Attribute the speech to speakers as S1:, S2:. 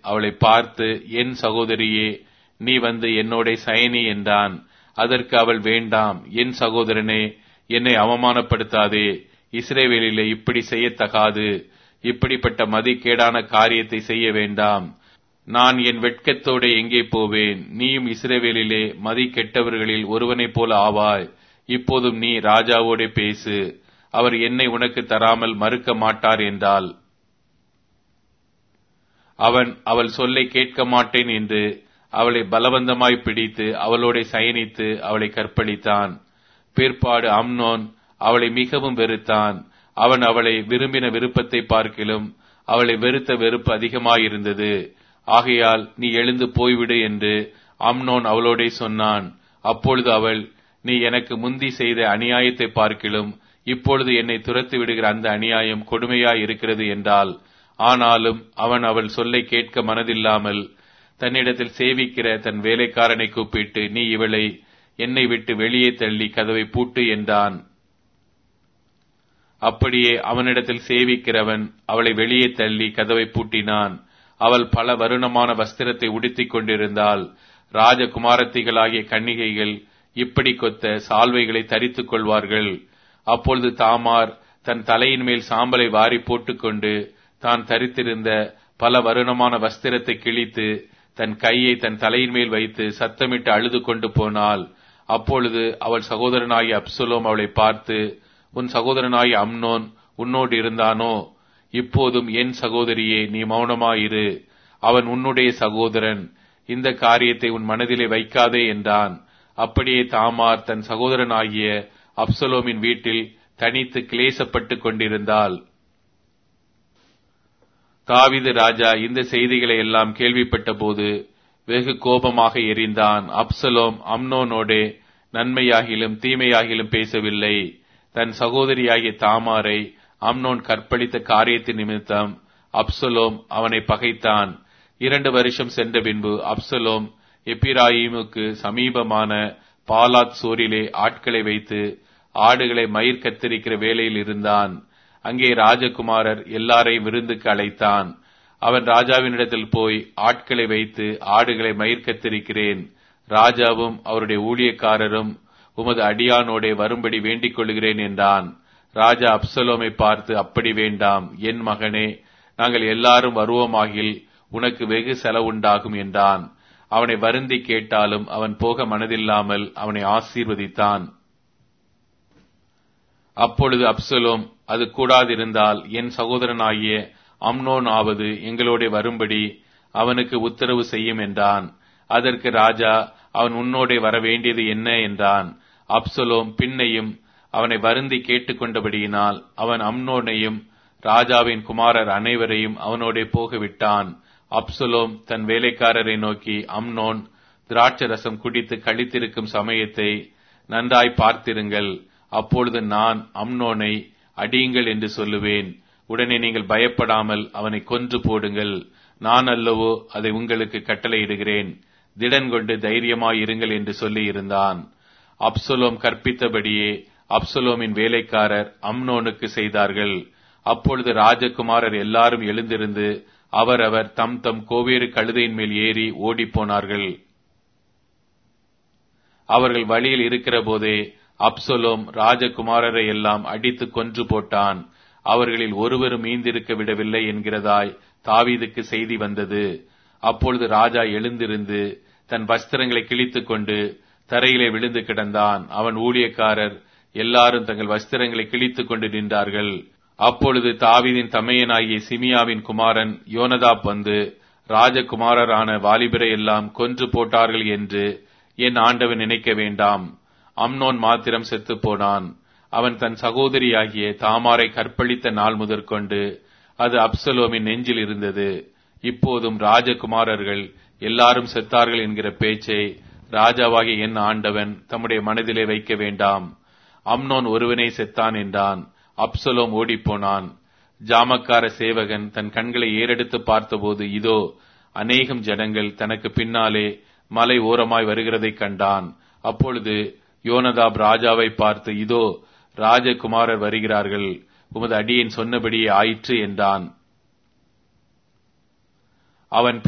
S1: அவளை பார்த்து என் சகோதரியே நீ வந்து என்னோட சயனி என்றான் அதற்கு அவள் வேண்டாம் என் சகோதரனே என்னை அவமானப்படுத்தாதே இஸ்ரேவேலிலே இப்படி செய்யத்தகாது இப்படிப்பட்ட மதிக்கேடான காரியத்தை செய்ய வேண்டாம் நான் என் வெட்கத்தோடு எங்கே போவேன் நீயும் இஸ்ரேவேலிலே மதி கெட்டவர்களில் ஒருவனைப் போல ஆவாய் இப்போதும் நீ ராஜாவோடே பேசு அவர் என்னை உனக்கு தராமல் மறுக்க மாட்டார் என்றாள் அவன் அவள் சொல்லை கேட்க மாட்டேன் என்று அவளை பலவந்தமாய் பிடித்து அவளோட சயனித்து அவளை கற்பழித்தான் பிற்பாடு அம்னோன் அவளை மிகவும் வெறுத்தான் அவன் அவளை விரும்பின விருப்பத்தை பார்க்கிலும் அவளை வெறுத்த வெறுப்பு அதிகமாயிருந்தது ஆகையால் நீ எழுந்து போய்விடு என்று அம்னோன் அவளோடே சொன்னான் அப்பொழுது அவள் நீ எனக்கு முந்தி செய்த அநியாயத்தை பார்க்கிலும் இப்பொழுது என்னை துரத்து விடுகிற அந்த அநியாயம் கொடுமையாய் இருக்கிறது என்றால் ஆனாலும் அவன் அவள் சொல்லை கேட்க மனதில்லாமல் தன்னிடத்தில் சேவிக்கிற தன் வேலைக்காரனை கூப்பிட்டு நீ இவளை என்னை விட்டு வெளியே தள்ளி கதவை பூட்டு என்றான் அப்படியே அவனிடத்தில் சேவிக்கிறவன் அவளை வெளியே தள்ளி கதவை பூட்டினான் அவள் பல வருணமான வஸ்திரத்தை உடுத்திக் கொண்டிருந்தால் ராஜகுமாரத்திகளாகிய கன்னிகைகள் இப்படி கொத்த சால்வைகளை தரித்துக் கொள்வார்கள் அப்பொழுது தாமார் தன் தலையின் மேல் சாம்பலை வாரி போட்டுக்கொண்டு தான் தரித்திருந்த பல வருணமான வஸ்திரத்தை கிழித்து தன் கையை தன் தலையின் மேல் வைத்து சத்தமிட்டு அழுது கொண்டு போனாள் அப்பொழுது அவள் சகோதரனாகிய அப்சுலோம் அவளை பார்த்து உன் சகோதரனாகிய அம்னோன் உன்னோடு இருந்தானோ இப்போதும் என் சகோதரியே நீ மௌனமாயிரு அவன் உன்னுடைய சகோதரன் இந்த காரியத்தை உன் மனதிலே வைக்காதே என்றான் அப்படியே தாமார் தன் சகோதரனாகிய அப்சலோமின் வீட்டில் தனித்து கிளேசப்பட்டுக் கொண்டிருந்தாள் தாவிது ராஜா இந்த செய்திகளை எல்லாம் கேள்விப்பட்ட போது வெகு கோபமாக எரிந்தான் அப்சலோம் அம்னோனோடே நன்மையாகிலும் தீமையாகிலும் பேசவில்லை தன் சகோதரியாகிய தாமாரை அம்னோன் கற்பழித்த காரியத்தின் நிமித்தம் அப்சலோம் அவனை பகைத்தான் இரண்டு வருஷம் சென்ற பின்பு அப்சலோம் எப்பிராயிமுக்கு சமீபமான பாலாத் சோரிலே ஆட்களை வைத்து ஆடுகளை மயிர் கத்தரிக்கிற வேலையில் இருந்தான் அங்கே ராஜகுமாரர் எல்லாரையும் விருந்துக்கு அழைத்தான் அவன் ராஜாவினிடத்தில் போய் ஆட்களை வைத்து ஆடுகளை மயிர் கத்தரிக்கிறேன் ராஜாவும் அவருடைய ஊழியக்காரரும் உமது அடியானோடே வரும்படி வேண்டிக் கொள்கிறேன் என்றான் ராஜா அப்சலோமை பார்த்து அப்படி வேண்டாம் என் மகனே நாங்கள் எல்லாரும் வருவோமாகில் உனக்கு வெகு செலவுண்டாகும் என்றான் அவனை வருந்தி கேட்டாலும் அவன் போக மனதில்லாமல் அவனை ஆசீர்வதித்தான் அப்பொழுது அப்சலோம் அது கூடாதிருந்தால் என் சகோதரனாகிய அம்னோன் ஆவது எங்களோட வரும்படி அவனுக்கு உத்தரவு செய்யும் என்றான் அதற்கு ராஜா அவன் உன்னோடே வர வேண்டியது என்ன என்றான் அப்சலோம் பின்னையும் அவனை வருந்தி கேட்டுக்கொண்டபடியினால் அவன் அம்னோனையும் ராஜாவின் குமாரர் அனைவரையும் அவனோடே போகவிட்டான் அப்சலோம் தன் வேலைக்காரரை நோக்கி அம்னோன் திராட்ச ரசம் குடித்து கழித்திருக்கும் சமயத்தை நன்றாய் பார்த்திருங்கள் அப்பொழுது நான் அம்னோனை அடியுங்கள் என்று சொல்லுவேன் உடனே நீங்கள் பயப்படாமல் அவனை கொன்று போடுங்கள் நான் அல்லவோ அதை உங்களுக்கு கட்டளையிடுகிறேன் திடன் கொண்டு தைரியமாயிருங்கள் என்று சொல்லி இருந்தான் அப்சலோம் கற்பித்தபடியே அப்சலோமின் வேலைக்காரர் அம்னோனுக்கு செய்தார்கள் அப்பொழுது ராஜகுமாரர் எல்லாரும் எழுந்திருந்து அவரவர் தம் தம் கோவேறு கழுதையின் மேல் ஏறி ஓடிப்போனார்கள் அவர்கள் வழியில் இருக்கிற போதே அப்சலோம் ராஜகுமாரரை எல்லாம் அடித்து கொன்று போட்டான் அவர்களில் ஒருவரும் மீந்திருக்க விடவில்லை என்கிறதாய் தாவீதுக்கு செய்தி வந்தது அப்பொழுது ராஜா எழுந்திருந்து தன் வஸ்திரங்களை கிழித்துக் கொண்டு தரையிலே விழுந்து கிடந்தான் அவன் ஊழியக்காரர் எல்லாரும் தங்கள் வஸ்திரங்களை கிழித்துக் கொண்டு நின்றார்கள் அப்பொழுது தாவீதின் தமையனாகிய சிமியாவின் குமாரன் யோனதாப் வந்து ராஜகுமாரரான வாலிபரை எல்லாம் கொன்று போட்டார்கள் என்று என் ஆண்டவன் நினைக்க வேண்டாம் அம்னோன் மாத்திரம் செத்துப் போனான் அவன் தன் சகோதரியாகிய தாமாரை கற்பழித்த நாள் முதற்கொண்டு அது அப்சலோமின் நெஞ்சில் இருந்தது இப்போதும் ராஜகுமாரர்கள் எல்லாரும் செத்தார்கள் என்கிற பேச்சை ராஜாவாகிய என் ஆண்டவன் தம்முடைய மனதிலே வைக்க வேண்டாம் அம்னோன் ஒருவனே செத்தான் என்றான் அப்சலோம் ஓடிப்போனான் ஜாமக்கார சேவகன் தன் கண்களை ஏறெடுத்து பார்த்தபோது இதோ அநேகம் ஜனங்கள் தனக்கு பின்னாலே மலை ஓரமாய் வருகிறதைக் கண்டான் அப்பொழுது யோனதாப் ராஜாவை பார்த்து இதோ ராஜகுமாரர் வருகிறார்கள் உமது அடியேன் சொன்னபடியே ஆயிற்று என்றான் அவன்